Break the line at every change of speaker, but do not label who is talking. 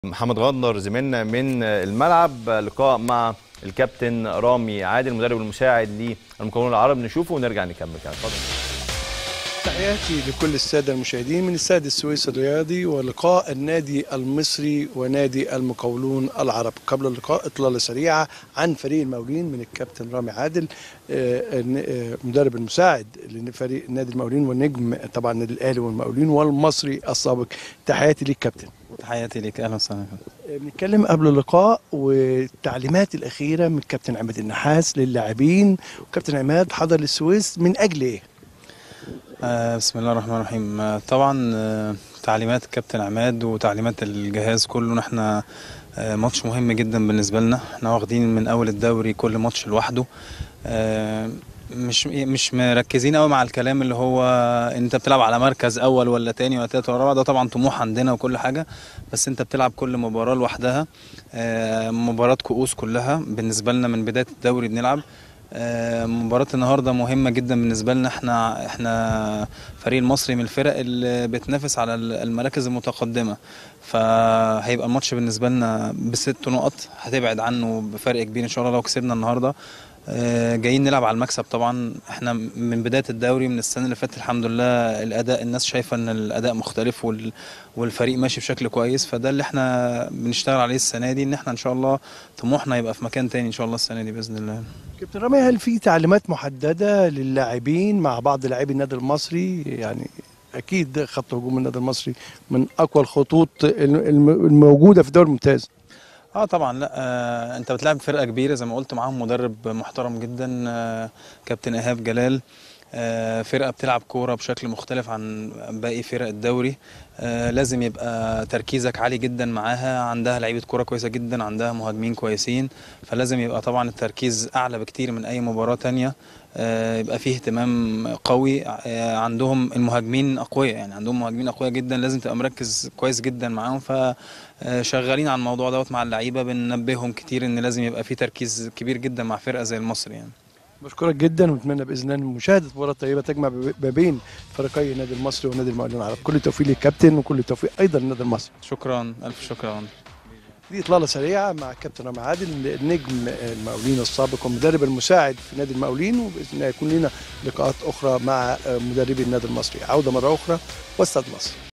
محمد غندر زميلنا من الملعب لقاء مع الكابتن رامي عادل المدرب المساعد للمكونين العرب نشوفه ونرجع نكمل كده اتفضل
تحياتي لكل السادة المشاهدين من استاد السويس الرياضي ولقاء النادي المصري ونادي المقاولون العرب قبل اللقاء إطلالة سريعة عن فريق المقاولين من الكابتن رامي عادل آه، آه، مدرب المساعد لفريق نادي المقاولين والنجم طبعا النادي الأهلي والمقاولين والمصري السابق تحياتي ليك كابتن
تحياتي ليك اهلا وسهلا
آه، بنتكلم قبل اللقاء والتعليمات الأخيرة من الكابتن عماد النحاس للاعبين وكابتن عماد حضر للسويس من أجل إيه؟
آه بسم الله الرحمن الرحيم آه طبعا آه تعليمات الكابتن عماد وتعليمات الجهاز كله احنا آه ماتش مهم جدا بالنسبه لنا احنا واخدين من اول الدوري كل ماتش لوحده آه مش مش مركزين قوي مع الكلام اللي هو انت بتلعب على مركز اول ولا تاني ولا تالت ولا رابع ده طبعا طموح عندنا وكل حاجه بس انت بتلعب كل مباراه لوحدها آه مباراه كؤوس كلها بالنسبه لنا من بدايه الدوري بنلعب آه، مباراة النهاردة مهمة جدا بالنسبة لنا احنا احنا فريق المصري من الفرق اللي بتنافس على المراكز المتقدمة فهيبقى الماتش بالنسبة لنا بست نقط هتبعد عنه بفرق كبير ان شاء الله لو كسبنا النهاردة آه، جايين نلعب على المكسب طبعا احنا من بداية الدوري من السنة اللي فاتت الحمد لله الاداء الناس شايفة ان الاداء مختلف وال والفريق ماشي بشكل كويس فده اللي احنا بنشتغل عليه السنة دي ان احنا ان شاء الله طموحنا يبقى في مكان تاني ان شاء الله السنة دي بإذن الله
كابتن رامي هل في تعليمات محدده للاعبين مع بعض لاعبي النادي المصري يعني اكيد خط هجوم النادي المصري من اقوى الخطوط الم- الموجوده في الدوري الممتاز
اه طبعا لا آه انت بتلعب فرقه كبيره زي ما قلت معاهم مدرب محترم جدا آه كابتن ايهاب جلال آه فرقه بتلعب كوره بشكل مختلف عن باقي فرق الدوري آه لازم يبقى تركيزك عالي جدا معاها عندها لعيبه كوره كويسه جدا عندها مهاجمين كويسين فلازم يبقى طبعا التركيز اعلى بكتير من اي مباراه تانية آه يبقى فيه اهتمام قوي آه عندهم المهاجمين اقوياء يعني عندهم مهاجمين اقوياء جدا لازم تبقى مركز كويس جدا معاهم فشغالين على الموضوع دوت مع اللعيبه بننبههم كتير ان لازم يبقى فيه تركيز كبير جدا مع فرقه زي المصري يعني
بشكرك جدا ونتمنى باذن الله مشاهده مباراه طيبه تجمع ما بين فريقي النادي المصري ونادي المقاولين العرب كل التوفيق للكابتن وكل التوفيق ايضا للنادي المصري
شكرا الف شكرا
دي اطلاله سريعه مع الكابتن رامي عادل نجم المقاولين السابق ومدرب المساعد في نادي المقاولين وباذن الله يكون لنا لقاءات اخرى مع مدربي النادي المصري عوده مره اخرى واستاد مصر